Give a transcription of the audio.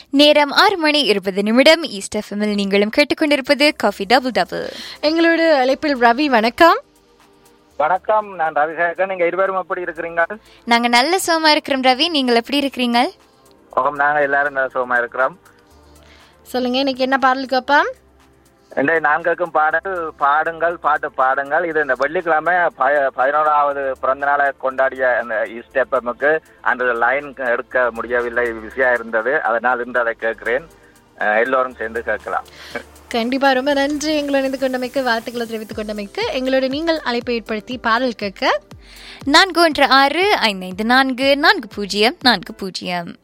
நேரம் ஆறு மணி இருபது நிமிடம் ஈஸ்ட் எஃப்எம்மில் நீங்களும் கேட்டுக்கொண்டிருப்பது காஃபி டபுள் டபுள் எங்களோட அழைப்பில் ரவி வணக்கம் வணக்கம் நான் ரவிசேகர் நீங்க இருவரும் எப்படி இருக்கிறீங்க நாங்க நல்ல சுகமா இருக்கிறோம் ரவி நீங்கள் எப்படி இருக்கிறீங்க ஓம் நாங்க எல்லாரும் நல்ல சுகமா இருக்கிறோம் சொல்லுங்க இன்னைக்கு என்ன பாடல் கேட்பாம் இன்றைய நான் கேட்கும் பாடல் பாடுங்கள் பாட்டு பாடுங்கள் இது இந்த வெள்ளிக்கிழமை ப- பதினோராவது பிறந்த நாளை கொண்டாடிய அந்த ஈஸ்டெப்பமுக்கு அந்த லைன் எடுக்க முடியவில்லை பிஸியா இருந்தது அதனால் இன்று அதை கேட்கிறேன் அஹ் எல்லோரும் சேர்ந்து கேட்கலாம் கண்டிப்பா ரொம்ப நன்றி எங்களோட இணைந்து கொண்டமைக்கு வாழ்த்துக்களை தெரிவித்துக் கொண்டமைக்கு எங்களோட நீங்கள் அழைப்பை ஏற்படுத்தி பாடல் கேட்க நான்கு ஒன்று ஆறு ஐந்து ஐந்து நான்கு நான்கு பூஜ்ஜியம் நான்கு பூஜ்ஜியம்